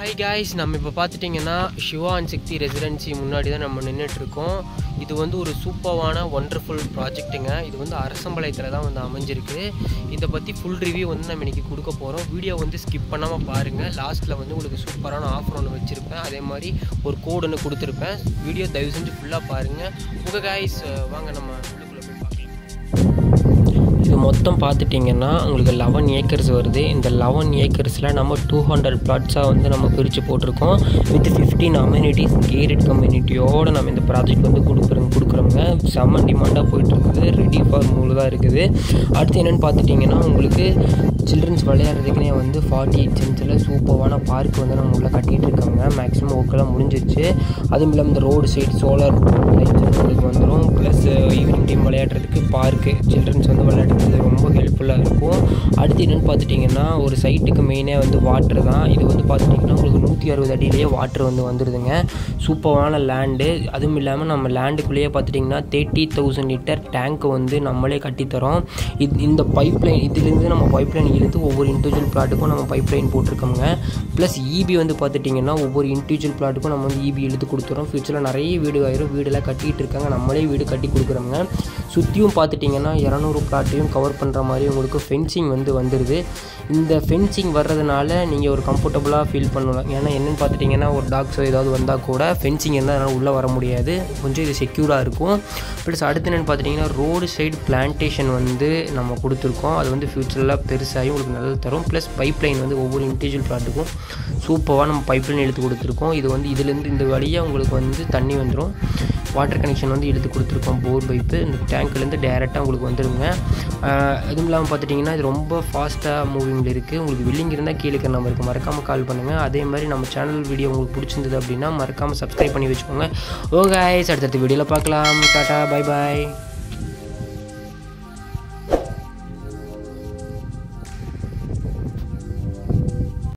hi guys நம்ம இப்போ பார்த்துட்டிங்கன்னா சிவா அண்ட் சக்தி ரெசிடென்சி முன்னாடி தான் நம்ம நின்றுட்டு இருக்கோம் இது வந்து ஒரு சூப்பரான ஒண்டர்ஃபுல் ப்ராஜெக்ட்டுங்க இது வந்து அரசம்பாளையத்தில் தான் வந்து அமைஞ்சிருக்கு இதை பற்றி ஃபுல் ரிவ்யூ வந்து நம்ம இன்றைக்கி கொடுக்க போகிறோம் வீடியோ வந்து ஸ்கிப் பண்ணாமல் பாருங்கள் லாஸ்ட்டில் வந்து உங்களுக்கு சூப்பரான ஆஃபர் ஒன்று வச்சுருப்பேன் அதே மாதிரி ஒரு கோடு ஒன்று கொடுத்துருப்பேன் வீடியோ தயவு செஞ்சு ஃபுல்லாக பாருங்கள் உங்கள் காய்ஸ் வாங்க நம்ம உள்ளுக்குள்ளே போய் பார்க்கலாம் இது மொத்தம் பார்த்துட்டிங்கன்னா உங்களுக்கு லெவன் ஏக்கர்ஸ் வருது இந்த லெவன் ஏக்கர்ஸில் நம்ம டூ ஹண்ட்ரட் பிளாட்ஸாக வந்து நம்ம பிரித்து போட்டிருக்கோம் வித் ஃபிஃப்டீன் அம்யூனிட்டிஸ் கேரட் கம்யூனிட்டியோடு நம்ம இந்த ப்ராஜெக்ட் வந்து கொடுக்குறோங்க கொடுக்குறோங்க செம்ம டிமாண்டாக போயிட்டுருக்குது ரெடி ஃபார் மூணு தான் இருக்குது அடுத்து என்னென்னு பார்த்துட்டிங்கன்னா உங்களுக்கு சில்ட்ரன்ஸ் விளையாடுறதுக்குனே வந்து ஃபார்ட்டி எயிட் சென்ஸில் சூப்பரான பார்க் வந்து நம்ம உள்ளே கட்டிகிட்டு இருக்காங்க மேக்ஸிமம் ஒர்க்கெல்லாம் முடிஞ்சிருச்சு அதுவும் இல்லாமல் இந்த ரோடு சைடு சோலார் லைட்ஸ் உங்களுக்கு வந்துடும் ப்ளஸ் ஈவினிங் டைம் விளையாடுறதுக்கு பார்க்கு சில்ட்ரன்ஸ் வந்து விளையாடுறது ரொம்ப ஹெல்ப்ஃபுல்லாக இருக்கும் அடுத்து என்னென்னு பார்த்துட்டிங்கன்னா ஒரு சைட்டுக்கு மெயினே வந்து வாட்டர் தான் இது வந்து பார்த்துட்டிங்கன்னா உங்களுக்கு நூற்றி அறுபது அடியிலேயே வாட்டர் வந்து வந்துடுதுங்க சூப்பரான லேண்டு அதுவும் இல்லாமல் நம்ம லேண்டுக்குள்ளேயே பார்த்துட்டிங்கன்னா தேர்ட்டி தௌசண்ட் லிட்டர் டேங்க்கு வந்து நம்மளே கட்டித்தரோம் இது இந்த பைப் லைன் இதுலேருந்து நம்ம பைப் லைன் இழுத்து ஒவ்வொரு இண்டிவிஜுவல் பிளாட்டுக்கும் நம்ம பைப் லைன் போட்டிருக்கோங்க ப்ளஸ் இபி வந்து பார்த்துட்டிங்கன்னா ஒவ்வொரு இண்டிவிஜுவல் பிளாட்டுக்கும் நம்ம வந்து இபி இழுத்து கொடுத்துறோம் ஃபியூச்சரில் நிறைய வீடு ஆயிரும் வீடெல்லாம் கட்டிகிட்டு இருக்காங்க நம்மளே வீடு கட்டி கொடுக்குறோங்க சுற்றியும் பார்த்துட்டிங்கன்னா இரநூறு பிளாட்டையும் கவர் பண்ணுற மாதிரி உங்களுக்கு ஃபென்சிங் வந்து வந்துடுது இந்த ஃபென்சிங் வர்றதுனால நீங்கள் ஒரு கம்ஃபர்டபுளாக ஃபீல் பண்ணலாம் ஏன்னா என்னென்னு பார்த்துட்டிங்கன்னா ஒரு டாக்ஸோ ஏதாவது வந்தால் கூட ஃபென்சிங் இருந்தால் அதனால் உள்ளே வர முடியாது கொஞ்சம் இது செக்யூராக இருக்கும் ப்ளஸ் அடுத்து என்னென்னு பார்த்துட்டிங்கன்னா ரோடு சைடு பிளான்டேஷன் வந்து நம்ம கொடுத்துருக்கோம் அது வந்து ஃப்யூச்சரில் பெருசாகி உங்களுக்கு நல்லது தரும் ப்ளஸ் பைப் லைன் வந்து ஒவ்வொரு இண்டிவிஜுவல் பிளாட்டுக்கும் சூப்பராக நம்ம பைப் லைன் எடுத்து கொடுத்துருக்கோம் இது வந்து இதுலேருந்து இந்த வழியாக உங்களுக்கு வந்து தண்ணி வந்துடும் வாட்டர் கனெக்ஷன் வந்து எடுத்து கொடுத்துருக்கோம் போர் பைப்பு இந்த டேங்க்லேருந்து டேரெக்டாக உங்களுக்கு வந்துடுங்க அதுவும் இல்லாமல் பார்த்துட்டிங்கன்னா இது ரொம்ப ஃபாஸ்ட்டாக மூவிங்கில் இருக்குது உங்களுக்கு வில்லிங் இருந்தால் கீழே இருக்கிற நம்பருக்கு மறக்காமல் கால் பண்ணுங்கள் அதே மாதிரி நம்ம சேனல் வீடியோ உங்களுக்கு பிடிச்சிருந்தது அப்படின்னா மறக்காமல் சப்ஸ்கிரைப் பண்ணி வச்சுக்கோங்க ஓ கைஸ் அடுத்தடுத்த வீடியோவில் பார்க்கலாம் டாட்டா பை பாய்